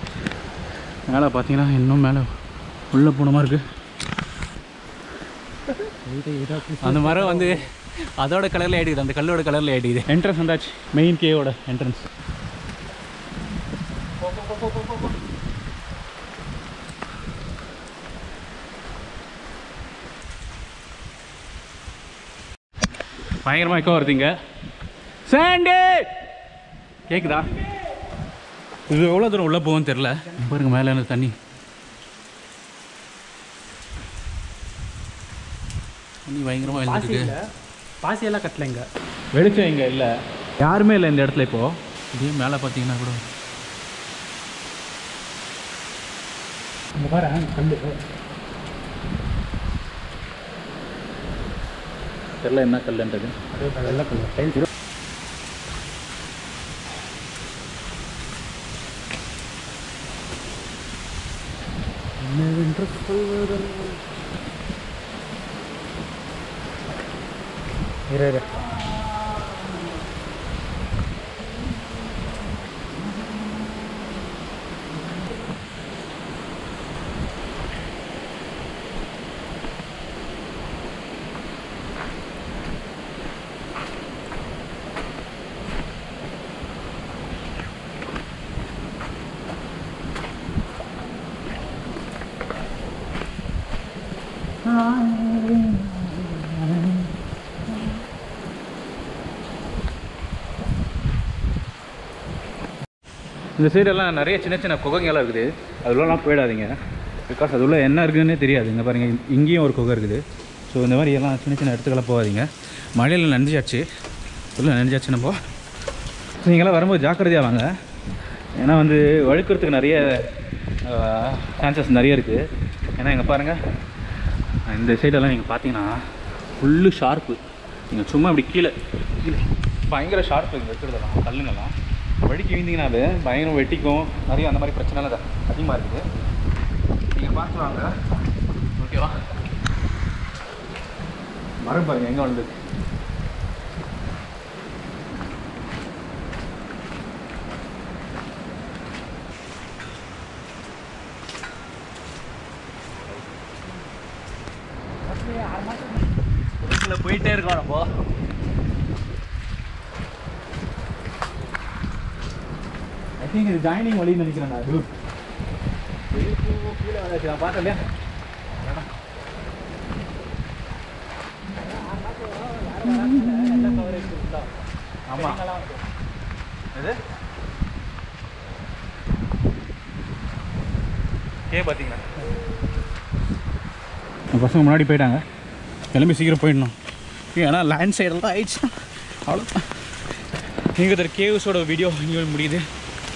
மேலே பார்த்தீங்கன்னா இன்னும் மேலே உள்ளே போன மாதிரி இருக்குது அந்த மரம் வந்து அதோட கலரில் ஆயிடுது அந்த கல்லோட கலரில் ஆயிடுது என்ட்ரன்ஸ் வந்தாச்சு மெயின் கேவோட என்ட்ரன்ஸ் பயங்கரமாக எக்கோ வருதுங்க சாண்டே கேக்குதா இது எவ்வளோ தூரம் உள்ளே போகும்னு தெரில பாருங்க மேலே இருந்து தண்ணி தண்ணி பயங்கரமாக எழுதிருக்கு பாசியெல்லாம் கட்டலைங்க வெளிச்சம் இங்கே இல்லை யாருமே இல்லை இந்த இடத்துல இப்போது இதே மேலே பார்த்தீங்கன்னா கூட இந்த பாரு கல் தெரில என்ன கல்லுன்றது அது வெள்ளை கல் டைல்ஸ் என்னவென்று சொல்வதெல்லாம் இரு இரு இந்த சைடெல்லாம் நிறைய சின்ன சின்ன குகைங்கெல்லாம் இருக்குது அதுலலாம் போயிடாதீங்க பிகாஸ் அது உள்ள என்ன இருக்குதுன்னே தெரியாது இங்கே பாருங்கள் இங்கேயும் ஒரு குகை இருக்குது ஸோ இந்த மாதிரி எல்லாம் சின்ன சின்ன இடத்துக்கெல்லாம் போகாதீங்க மழையில் நனைஞ்சாச்சு உள்ள நனைஞ்சாச்சு நம்ம ஸோ நீங்களாம் வரும்போது ஜாக்கிரதையாக வாங்க ஏன்னா வந்து வழுக்கிறதுக்கு நிறைய சான்சஸ் நிறைய இருக்குது ஏன்னா இங்கே பாருங்கள் இந்த சைடெல்லாம் நீங்கள் பார்த்தீங்கன்னா ஃபுல்லு ஷார்ப்பு நீங்கள் சும்மா இப்படி கீழே கீழே பயங்கர ஷார்ப்பு இங்கே இருக்கிறதெல்லாம் கல்லுங்கெல்லாம் வழுக்கி வீழ்ந்தீங்கனாலே பயங்கரம் வெட்டிக்கும் நிறைய அந்த மாதிரி பிரச்சனைலாம் அது அதிகமாக இருக்குது நீங்கள் பார்த்து வாங்க ஓகேவா மரம் பாருங்க எங்கே வந்தது போயிட்டே இருக்கோம் நம்ம ஐ திங்க் இது ஜாயினிங் வழின்னு நினைக்கிறேன் நான் டூட் கீழே வந்தாச்சு நான் பார்த்தேன் இல்லையா ஆமாம் எது கே பார்த்தீங்களா பசங்க முன்னாடி போயிட்டாங்க கிளம்பி சீக்கிரம் போயிடணும் ஏன்னா லேண்ட் சைடெல்லாம் ஆயிடுச்சு அவ்வளோ நீங்கள் கேவ்ஸோட வீடியோ இங்கே முடியுது